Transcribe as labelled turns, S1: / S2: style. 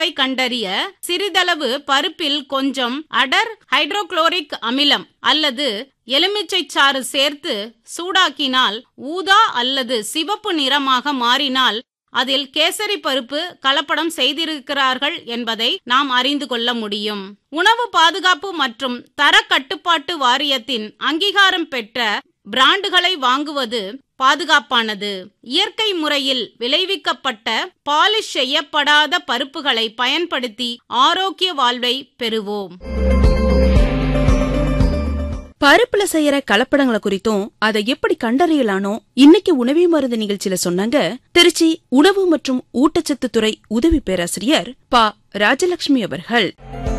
S1: கண்டறிய சிறிதளவு பருப்பில் கொஞ்சம் அடர் ஹைட்ரோகுளோரிக் அமிலம் அல்லது எலுமிச்சை சாறு சேர்த்து சூடாக்கினால் ஊதா அல்லது சிவப்பு நிறமாக மாறினால் அதில் கேசரி பருப்பு கலப்படம் செய்திருக்கிறார்கள் என்பதை நாம் அறிந்து கொள்ள முடியும் உணவு பாதுகாப்பு மற்றும் தர கட்டுப்பாட்டு வாரியத்தின் அங்கீகாரம் பெற்ற பிராண்டுகளை வாங்குவது பாதுகாப்பானது இயற்கை முறையில் விளைவிக்கப்பட்ட பாலிஷ் செய்யப்படாத பருப்புகளை பயன்படுத்தி ஆரோக்கிய வாழ்வை பெறுவோம்
S2: பருப்புல செய்யற கலப்படங்களை குறித்தும் அதை எப்படி கண்டறியலானோ இன்னைக்கு உணவே மருந்து நிகழ்ச்சியில சொன்னாங்க திருச்சி உணவு மற்றும் ஊட்டச்சத்து துறை உதவி பேராசிரியர் ப ராஜலட்சுமி அவர்கள்